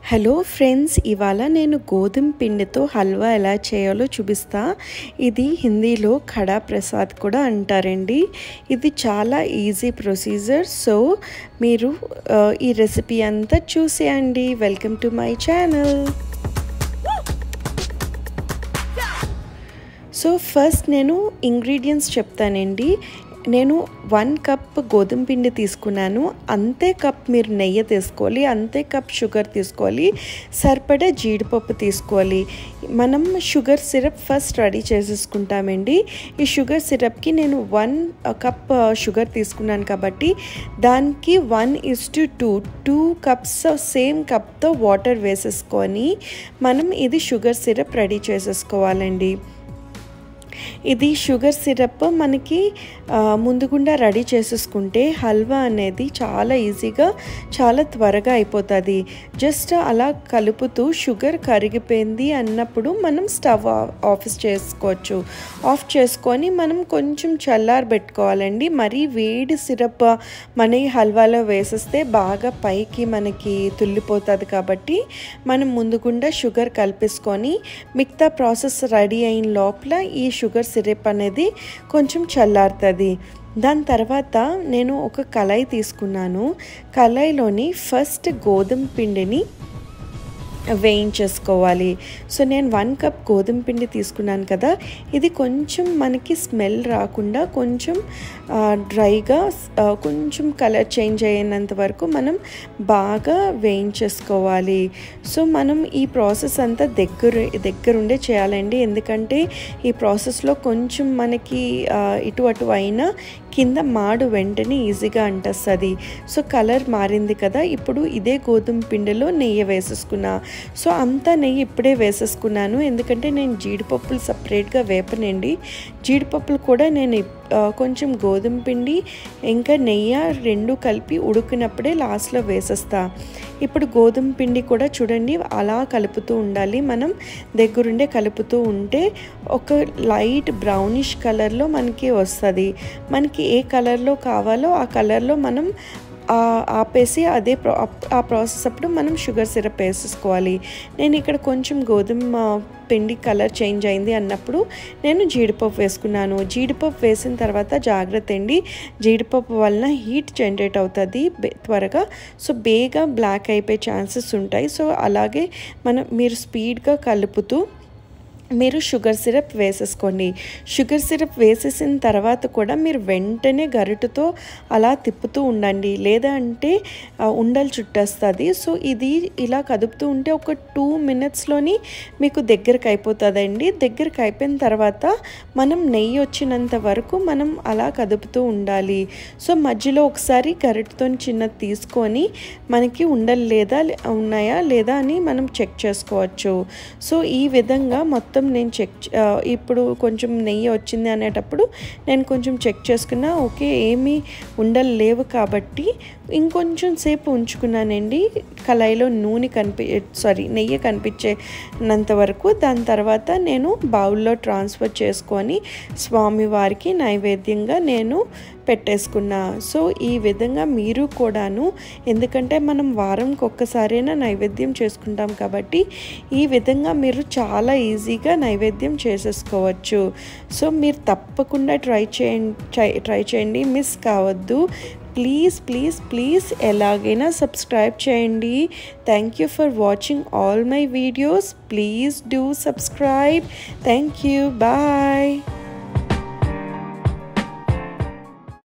hello friends ఇవాళ నేను గోధుమ పిండితో హల్వా ఎలా చేయాలో చూపిస్తా ఇది హిందీలో ఖడా ప్రసాద్ కూడా అంటారండి ఇది చాలా ఈజీ ప్రొసీజర్ సో మీరు ఆ, ఈ రెసిపీ అంతా చూసేయండి welcome to my channel so first నేను ఇంగ్రీడియంట్స్ చెప్తానండి నేను వన్ కప్ గోధుమ పిండి తీసుకున్నాను అంతే కప్ మీరు నెయ్యి తీసుకోవాలి అంతే కప్ షుగర్ తీసుకోవాలి సరిపడా జీడిపప్పు తీసుకోవాలి మనం షుగర్ సిరప్ ఫస్ట్ రెడీ చేసేసుకుంటామండి ఈ షుగర్ సిరప్కి నేను వన్ కప్ షుగర్ తీసుకున్నాను కాబట్టి దానికి one is to two two cups same కప్తో వాటర్ వేసేసుకొని మనం ఇది షుగర్ సిరప్ రెడీ చేసేసుకోవాలండి ఇది షుగర్ సిరప్ మనకి ఆ, ముందుగుండా రెడీ చేసేసుకుంటే హల్వా అనేది చాలా ఈజీగా చాలా త్వరగా అయిపోతుంది జస్ట్ అలా కలుపుతూ షుగర్ కరిగిపోయింది అన్నప్పుడు మనం స్టవ్ ఆఫ్ చేసుకోవచ్చు ఆఫ్ చేసుకొని మనం కొంచెం చల్లారి పెట్టుకోవాలండి మరీ వేడి సిరప్ మన ఈ హల్వాలో వేసేస్తే బాగా పైకి మనకి తుల్లిపోతుంది కాబట్టి మనం ముందుగుండా షుగర్ కలిపేసుకొని మిగతా ప్రాసెస్ రెడీ అయిన లోపల ఈ షుగర్ సిరప్ అనేది కొంచెం చల్లారుతుంది దాని తర్వాత నేను ఒక కళాయి తీసుకున్నాను కళాయిలోని ఫస్ట్ గోధుమ పిండిని వేయించేసుకోవాలి సో నేను వన్ కప్ గోధుమ పిండి తీసుకున్నాను కదా ఇది కొంచెం మనకి స్మెల్ రాకుండా కొంచెం ఆ, డ్రైగా ఆ, కొంచెం కలర్ చేంజ్ అయినంత వరకు మనం బాగా వేయించేసుకోవాలి సో మనం ఈ ప్రాసెస్ అంతా దగ్గర దగ్గరుండే చేయాలండి ఎందుకంటే ఈ ప్రాసెస్లో కొంచెం మనకి ఆ, ఇటు అటు అయినా కింద మాడు వెంటనే ఈజీగా అంటస్తుంది సో కలర్ మారింది కదా ఇప్పుడు ఇదే గోధుమ పిండిలో నెయ్యి వేసేసుకున్నా సో అంతా నెయ్యి ఇప్పుడే వేసేసుకున్నాను ఎందుకంటే నేను జీడిపప్పులు సపరేట్గా వేపనండి జీడిపప్పులు కూడా నేను ఇప్- ఆ, కొంచెం గోధుమ పిండి ఇంకా నెయ్యి రెండు కలిపి ఉడికినప్పుడే లాస్ట్లో వేసేస్తా ఇప్పుడు గోధుమ పిండి కూడా చూడండి అలా కలుపుతూ ఉండాలి మనం దగ్గరుండే కలుపుతూ ఉంటే ఒక లైట్ బ్రౌనిష్ కలర్లో మనకి వస్తుంది మనకి ఏ కలర్లో కావాలో ఆ కలర్లో మనం ఆ- ఆపేసి అదే ప్రా ఆ ప్రాసెస్ అప్పుడు మనం షుగర్ సిరప్ వేసేసుకోవాలి నేను ఇక్కడ కొంచెం గోధుమ పిండి కలర్ చేంజ్ అయింది అన్నప్పుడు నేను జీడిపప్పు వేసుకున్నాను జీడిపప్పు వేసిన తర్వాత జాగ్రత్త అండి జీడిపప్పు వలన హీట్ జనరేట్ అవుతుంది బే- త్వరగా సో బేగా బ్లాక్ అయిపోయే ఛాన్సెస్ ఉంటాయి సో అలాగే మనం మీరు స్పీడ్గా కలుపుతూ మీరు షుగర్ సిరప్ వేసేసుకోండి షుగర్ సిరప్ వేసేసిన తర్వాత కూడా మీరు వెంటనే గరిటతో అలా తిప్పుతూ ఉండండి లేదా అంటే ఆ, ఉండలు చుట్టేస్తుంది సో ఇది ఇలా కదుపుతూ ఉంటే ఒక టూ మినిట్స్లోని మీకు దగ్గరకు అయిపోతుందండి దగ్గరకు అయిపోయిన తర్వాత మనం నెయ్యి వచ్చినంత వరకు మనం అలా కదుపుతూ ఉండాలి సో మధ్యలో ఒకసారి గరిటతో చిన్నది తీసుకొని మనకి ఉండలు లేదా ఉన్నాయా లేదా అని మనం చెక్ చేసుకోవచ్చు సో ఈ విధంగా మొత్తం నేను చెక్ చే- ఆ, ఇప్పుడు కొంచెం నెయ్యి వచ్చింది అనేటప్పుడు నేను కొంచెం చెక్ చేసుకున్నా ఓకే ఏమీ ఉండలు లేవు కాబట్టి ఇంకొంచెం సేపు ఉంచుకున్నానండి కళాయిలో నూనె కనిపి సారీ నెయ్యి కనిపించేంత వరకు దాని తర్వాత నేను బౌల్లో ట్రాన్స్ఫర్ చేసుకొని స్వామివారికి నైవేద్యంగా నేను పెట్టేసుకున్నా సో ఈ విధంగా మీరు కూడాను ఎందుకంటే మనం వారంకి ఒక్కసారైనా నైవేద్యం చేసుకుంటాం కాబట్టి ఈ విధంగా మీరు చాలా ఈజీగా నైవేద్యం చేసేసుకోవచ్చు సో మీరు తప్పకుండా ట్రై చేయండి ట్రై ట్రై చేయండి మిస్ కావద్దు ప్లీజ్ ప్లీజ్ ప్లీజ్ ఎలాగైనా సబ్స్క్రైబ్ చేయండి thank you for watching all my videos please do subscribe thank you bye